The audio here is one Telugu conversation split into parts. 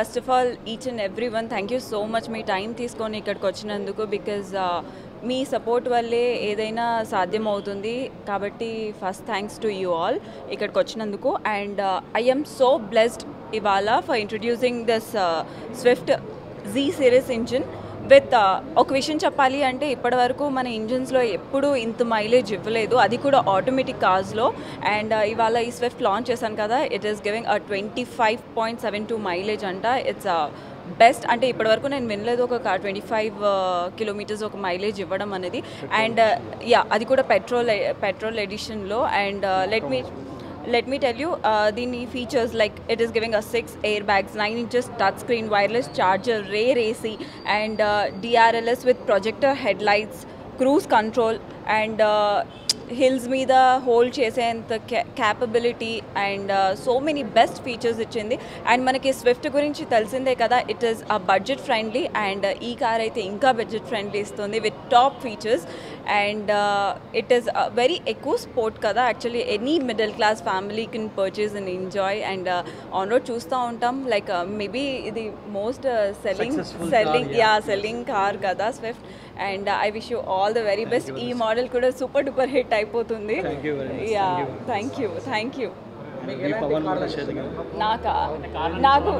First of all each and every one thank you so much మీ టైం తీసుకొని ఇక్కడికి వచ్చినందుకు బికాజ్ మీ సపోర్ట్ వల్లే ఏదైనా సాధ్యం అవుతుంది కాబట్టి first thanks to you all ఇక్కడికి వచ్చినందుకు and I am so blessed ఇవాళ for introducing this Swift Z series engine with ఒక విషయం చెప్పాలి అంటే ఇప్పటివరకు మన ఇంజిన్స్లో ఎప్పుడూ ఇంత మైలేజ్ ఇవ్వలేదు అది కూడా ఆటోమేటిక్ కార్స్లో అండ్ ఇవాళ ఈ స్విఫ్ట్ లాంచ్ చేశాను కదా it is giving a twenty five point seven two mileage అంట ఇట్స్ బెస్ట్ అంటే ఇప్పటివరకు నేను వినలేదు ఒక కార్ ట్వంటీ ఫైవ్ కిలోమీటర్స్ ఒక మైలేజ్ ఇవ్వడం అనేది అండ్ యా అది కూడా పెట్రోల్ పెట్రోల్ ఎడిషన్లో and let me let me tell you uh, the features like it is giving us six airbags 9 inches touchscreen wireless charger rear ac and uh, drls with projector headlights cruise control and uh, hills మీద హోల్డ్ చేసేంత capability and so many best features ఇచ్చింది అండ్ మనకి స్విఫ్ట్ గురించి తెలిసిందే కదా it is a budget friendly and ఈ కార్ అయితే ఇంకా బడ్జెట్ ఫ్రెండ్లీ ఇస్తుంది with top features and it is very ఎక్కువ స్పోర్ట్ కదా actually any middle class family can purchase and enjoy and on road చూస్తూ ఉంటాం లైక్ మేబీ ఇది most selling Successful car, selling yeah. Yeah selling car కదా Swift and I wish you all the very best ఈ మోడల్ కూడా సూపర్ డూపర్ హిట్ అయిపోతుంది Thank you very much. Yeah Thank you. Thank you thank you మీ పవన్ మోటార్ షేరింగ్ నాకా నాకు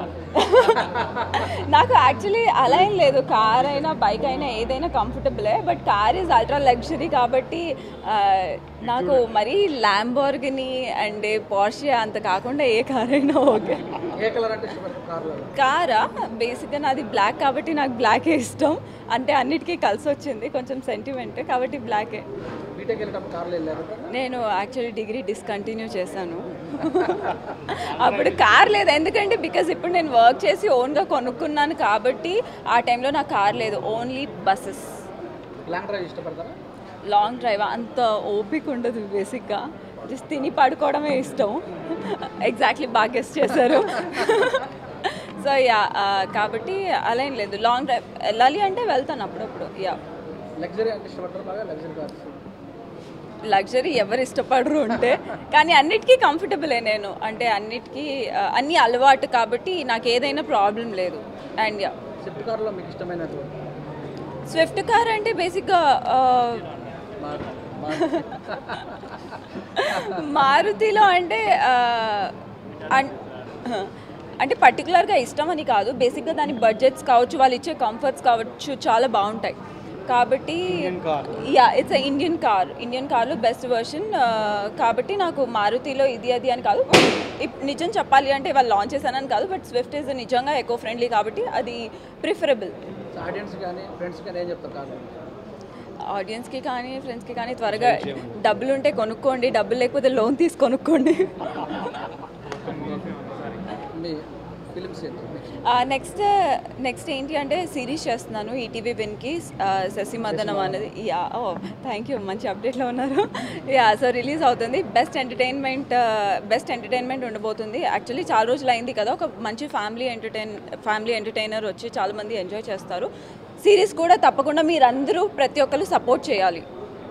నాకు యాక్చువల్లీ అలా ఏం లేదు కార్ అయినా బైక్ అయినా ఏదైనా కంఫర్టబులే but car is ultra luxury కాబట్టి ఆ, నాకు మరీ ల్యాంబోర్గిని అండ్ పోర్షియా అంత కాకుండా ఏ కార్ అయినా ఓకే ఏ కలర్ అంటే ఇష్టపడతారు కార్లో కారా బేసిక్గా నాది బ్లాక్ కాబట్టి నాకు బ్లాకే ఇష్టం అంటే అన్నిటికీ కలిసి వచ్చింది కొంచెం సెంటిమెంట్ కాబట్టి బ్లాకే బీటెక్ వెళ్ళేటప్పుడు కార్లో వెళ్ళారు నేను యాక్చువల్లీ డిగ్రీ డిస్కంటిన్యూ చేశాను అప్పుడు కార్ లేదు ఎందుకంటే బికాజ్ ఇప్పుడు నేను వర్క్ చేసి ఓన్గా కొనుక్కున్నాను కాబట్టి ఆ టైంలో నాకు కార్ లేదు ఓన్లీ బస్సెస్ లాంగ్ డ్రైవ్ ఇష్టపడతారా లాంగ్ డ్రైవ్ అంత ఓపిక ఉండదు బేసిక్గా జస్ట్ తిని పడుకోవడమే ఇష్టం ఎగ్జాక్ట్లీ బాగా గెస్ట్ చేశారు సో యా కాబట్టి అలా ఏం లేదు లాంగ్ డ్రైవ్ వెళ్ళాలి అంటే వెళ్తాను అప్పుడప్పుడు యా లగ్జరీ అంటే ఇష్టపడతారు బాగా లగ్జరీ కార్స్ లగ్జరీ ఎవరు ఇష్టపడరు అంటే కానీ అన్నిటికీ కంఫర్టబులే నేను అంటే అన్నిటికీ ఆ, అన్నీ అలవాటు కాబట్టి నాకు ఏదైనా ప్రాబ్లం లేదు అండ్ యా స్విఫ్ట్ కార్లో మీకు ఇష్టమైనటువంటి స్విఫ్ట్ కార్ అంటే బేసిక్గా ఆ, మా- మా- మారుతిలో అంటే ఆ, అన్- అంటే పర్టికులర్గా ఇష్టం అని కాదు బేసిక్గా దాని బడ్జెట్స్ కావచ్చు వాళ్ళు ఇచ్చే కంఫర్ట్స్ కావచ్చు చాలా బాగుంటాయి కాబట్టి yeah it's Indian car Indian కార్లో బెస్ట్ వర్షన్ కాబట్టి నాకు మారుతిలో ఇది అది అని కాదు ఇప్- నిజం చెప్పాలి అంటే వాళ్ళు లాంచ్ చేశానని కాదు బట్ స్విఫ్ట్ ఇస్ నిజంగా ఎకో ఫ్రెండ్లీ కాబట్టి అది ప్రిఫరబుల్ ఆడియన్స్ కానీ ఫ్రెండ్స్ కానీ ఏం చెప్తారు కార్ ఆడియన్స్కి కానీ ఫ్రెండ్స్కి కానీ త్వరగా డబ్బులు ఉంటే కొనుక్కోండి డబ్బులు లేకపోతే లోన్ తీసి కొనుక్కోండి మీ ఫిలిమ్స్ ఏంటి నెక్స్ట్ నెక్స్ట్ ఏంటి అంటే సిరీస్ చేస్తున్నాను ఈటీవీ విన్కి శశి మదనం అనేది యా ఓ థ్యాంక్ యూ మంచి అప్డేట్లో ఉన్నారు యా సో రిలీజ్ అవుతుంది బెస్ట్ ఎంటర్టైన్మెంట్ బెస్ట్ ఎంటర్టైన్మెంట్ ఉండబోతుంది యాక్చువల్లీ చాలా రోజులు అయింది కదా ఒక మంచి ఫ్యామిలీ ఎంటర్టైన్ ఫ్యామిలీ ఎంటర్టైనర్ వచ్చి చాలామంది ఎంజాయ్ చేస్తారు సిరీస్ కూడా తప్పకుండా మీరందరూ ప్రతి ఒక్కరు సపోర్ట్ చేయాలి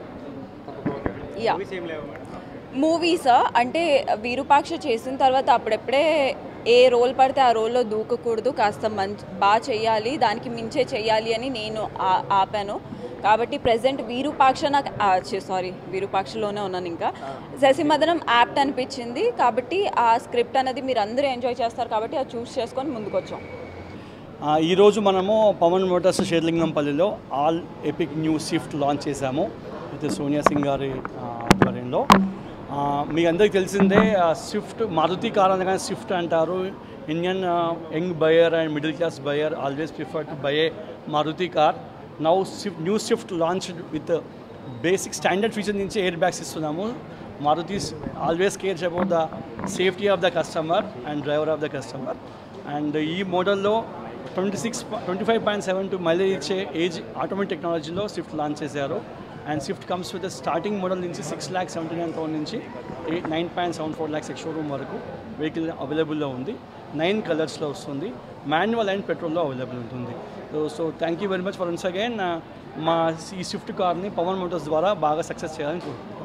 యా మూవీస్ అంటే విరూపాక్ష చేసిన తర్వాత అప్పుడెప్పుడే ఏ రోల్ పడితే ఆ రోల్లో దూకకూడదు కాస్త మంచి బాగా చెయ్యాలి దానికి మించే చెయ్యాలి అని నేను ఆ- ఆపాను కాబట్టి ప్రజెంట్ విరూపాక్ష నాకు సారీ విరూపాక్షలోనే ఉన్నాను ఇంకా శశిమదనం యాప్ట్ అనిపించింది కాబట్టి ఆ స్క్రిప్ట్ అనేది మీరు అందరూ ఎంజాయ్ చేస్తారు కాబట్టి అది చూస్ చేసుకొని ముందుకు వచ్చాం ఆ, ఈరోజు మనము పవన్ మోటార్స్ షేర్లింగంపల్లిలో all epic new Swift launch చేశాము విత్ సోనియా సింగ్ గారి ఆ, ఆధ్వర్యంలో ఆ, మీ అందరికీ తెలిసిందే ఆ, స్విఫ్ట్ మారుతి కార్ అనగానే స్విఫ్ట్ అంటారు Indian young buyer and middle class buyer always prefer to buy a Maruti car now Swift new Swift launch with basic standard feature నుంచి ఎయిర్ బ్యాగ్స్ ఇస్తున్నాము Maruti's always cares about the safety of the customer and driver of the customer and ఈ మోడల్లో twenty six twenty five point seven two mileage ఇచ్చే ఏజ్ ఆటోమేటిక్ టెక్నాలజీలో స్విఫ్ట్ లాంచ్ చేశారు and Swift comes with starting model నుంచి six lakh seventy nine thousand నుంచి eight nine point seven four lakhs showroom వరకు వెహికల్ అవైలబుల్లో ఉంది నైన్ కలర్స్లో వస్తుంది మాన్యువల్ అండ్ పెట్రోల్లో అవైలబుల్ ఉంటుంది so so thank you very much for once again మా ఈ స్విఫ్ట్ కార్ని పవన్ మోటార్స్ ద్వారా బాగా సక్సెస్ చేయాలని కోరుకుంటున్నాను